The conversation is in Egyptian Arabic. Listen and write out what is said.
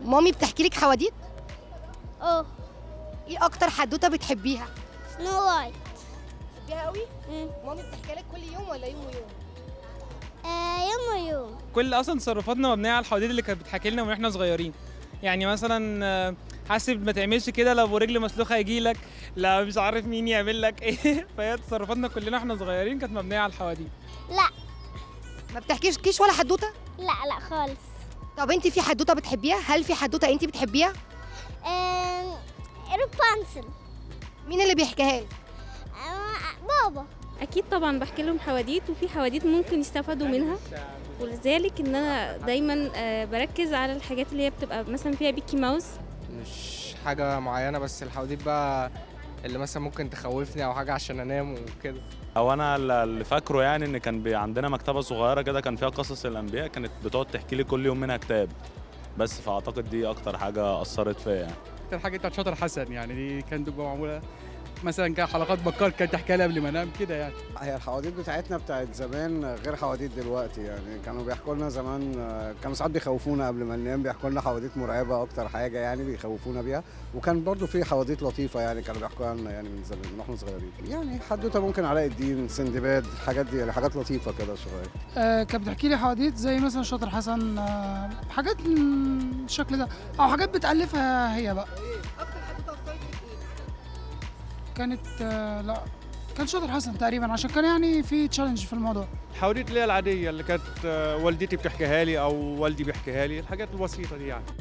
مامي بتحكي لك حواديت اه ايه اكتر حدوته بتحبيها سنو وايت بتحبيها قوي مم. مامي بتحكي لك كل يوم ولا يوم ويوم آه يوم ويوم كل اصلا تصرفاتنا مبنيه على الحواديت اللي كانت بتحكي لنا واحنا صغيرين يعني مثلا آه، حاسب ما تعملش كده لو رجل مسلوخه هيجي لك لا مش عارف مين يعمل لك ايه فهي تصرفاتنا كلنا واحنا صغيرين كانت مبنيه على الحواديت لا ما بتحكيش كيش ولا حدوته لا لا خالص طب انت في حدوته بتحبيها هل في حدوته انت بتحبيها آه رابنزل مين اللي بيحكيها لك آه بابا اكيد طبعا بحكي لهم حواديت وفي حواديت ممكن يستفادوا منها ولذلك ان انا دايما آه، بركز على الحاجات اللي هي بتبقى مثلا فيها بيكي ماوس مش حاجة معينة بس الحواديت بقى اللي مثلا ممكن تخوفني أو حاجة عشان أنام وكده او انا اللي فاكره يعني ان كان بي عندنا مكتبه صغيره كده كان فيها قصص الانبياء كانت بتقعد تحكي لي كل يوم منها كتاب بس فاعتقد دي اكتر حاجه اثرت فيا يعني اكتر حاجه بتاعت شاطر حسن يعني دي كانت تبقى معموله مثلا كان حلقات بكار كانت تحكيها لي قبل ما انام كده يعني هي الحواديت بتاعتنا بتاعت زمان غير حواديت دلوقتي يعني كانوا بيحكوا لنا زمان كانوا ساعات بيخوفونا قبل ما ننام بيحكوا لنا حواديت مرعبه اكتر حاجه يعني بيخوفونا بيها وكان برضو في حواديت لطيفه يعني كانوا بيحكوها لنا يعني من زمان من واحنا صغيرين يعني حدوته ممكن علاء الدين سندباد الحاجات دي يعني حاجات لطيفه كده شويه آه، كانت بتحكي لي حواديت زي مثلا شاطر حسن آه، حاجات من الشكل ده او حاجات بتالفها هي بقى اكتر حدوته اثرت فيك ايه كانت آه، لا كان شاطر حسن تقريبا عشان كان يعني في تشالنج في الموضوع الحواديت اللي هي العاديه اللي كانت آه، والدتي بتحكيها لي او والدي بيحكيها لي الحاجات البسيطه دي يعني